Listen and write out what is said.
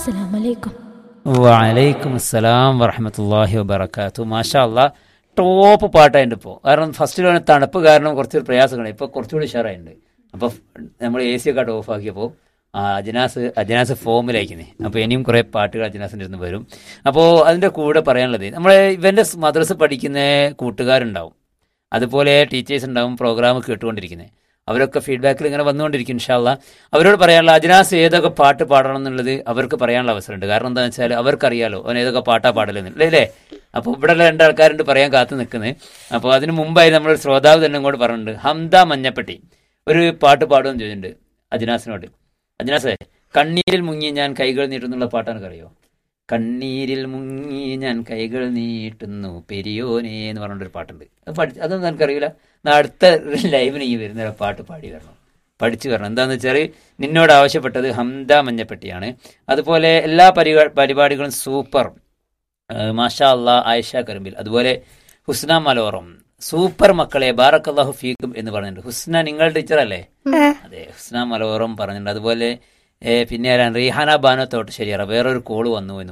അസ്സലാമലൈക്കും വലൈക്കും അസ്സലാം വറഹമത്തല്ലാഹി വബർക്കാത്തു മാഷാ അല്ലാ ടോപ്പ് പാട്ടായിട്ടുണ്ട് ഇപ്പോൾ കാരണം ഫസ്റ്റിൽ വന്ന തണുപ്പ് കാരണം കുറച്ച് പ്രയാസങ്ങൾ ഇപ്പോൾ കുറച്ചുകൂടി ഉഷാറായിട്ടുണ്ട് അപ്പോൾ നമ്മൾ എ സി ഒക്കെ ഓഫ് ആക്കിയപ്പോൾ അജനാസ് അജനാസ് ഫോമിലായിരിക്കുന്നേ അപ്പോൾ ഇനിയും കുറേ പാട്ടുകൾ അജനാസിൻ്റെ അടുത്ത് വരും അപ്പോൾ അതിൻ്റെ കൂടെ പറയാനുള്ളത് നമ്മളെ ഇവൻ്റെ മദ്രസ പഠിക്കുന്ന കൂട്ടുകാരുണ്ടാവും അതുപോലെ ടീച്ചേഴ്സ് ഉണ്ടാവും പ്രോഗ്രാം കേട്ടുകൊണ്ടിരിക്കുന്നത് അവരൊക്കെ ഫീഡ്ബാക്കിൽ ഇങ്ങനെ വന്നുകൊണ്ടിരിക്കും ഇൻഷാല്ല അവരോട് പറയാനുള്ള അജിനാസ് ഏതൊക്കെ പാട്ട് പാടണം എന്നുള്ളത് അവർക്ക് പറയാനുള്ള അവസരമുണ്ട് കാരണം എന്താണെന്ന് വെച്ചാൽ അവർക്കറിയാലോ അവൻ ഏതൊക്കെ പാട്ടാ പാടലെന്ന് അല്ലേ അല്ലേ അപ്പോൾ ഇവിടെ രണ്ടാൾക്കാരുണ്ട് പറയാൻ കാത്തു നിൽക്കുന്നത് അപ്പോൾ അതിന് മുമ്പായി നമ്മൾ ശ്രോതാവ് തന്നെ ഇങ്ങോട്ട് പറഞ്ഞിട്ടുണ്ട് ഹംദ മഞ്ഞപ്പെട്ടി ഒരു പാട്ട് പാടുമെന്ന് ചോദിച്ചിട്ടുണ്ട് അജിനാസിനോട് അജിനാസേ കണ്ണീരിൽ മുങ്ങി ഞാൻ കൈകൾ നീട്ടുന്നുള്ള പാട്ടാണ് അറിയോ കണ്ണീരിൽ മുങ്ങി ഞാൻ കൈകൾ നീട്ടുന്നു പെരിയോനെ എന്ന് പറഞ്ഞൊരു പാട്ടുണ്ട് അത് പഠി അതൊന്നും എനിക്കറിയില്ല എന്നാ അടുത്ത ലൈവിന് ഈ വരുന്ന ഒരു പാട്ട് പാടി വരണം പഠിച്ചു വരണം എന്താണെന്ന് വെച്ചാൽ നിന്നോട് ആവശ്യപ്പെട്ടത് ഹംദ മഞ്ഞപ്പെട്ടിയാണ് അതുപോലെ എല്ലാ പരിപാ പരിപാടികളും സൂപ്പർ ഏഹ് മാഷാ അള്ളാ ആയിഷ കരുമ്പിൽ അതുപോലെ ഹുസ്ന മലോറം സൂപ്പർ മക്കളെ ബാറക്കല്ലാഹു ഫീക്കും എന്ന് പറഞ്ഞിട്ടുണ്ട് ഹുസ്ന നിങ്ങൾ ടീച്ചറല്ലേ അതെ ഹുസ്ന മലോറം പറഞ്ഞിട്ടുണ്ട് അതുപോലെ ഏഹ് പിന്നെ ആരാണ് റീഹാന ബാനോ തോട്ട് ശരിയറ വേറൊരു കോള് വന്നു എന്ന്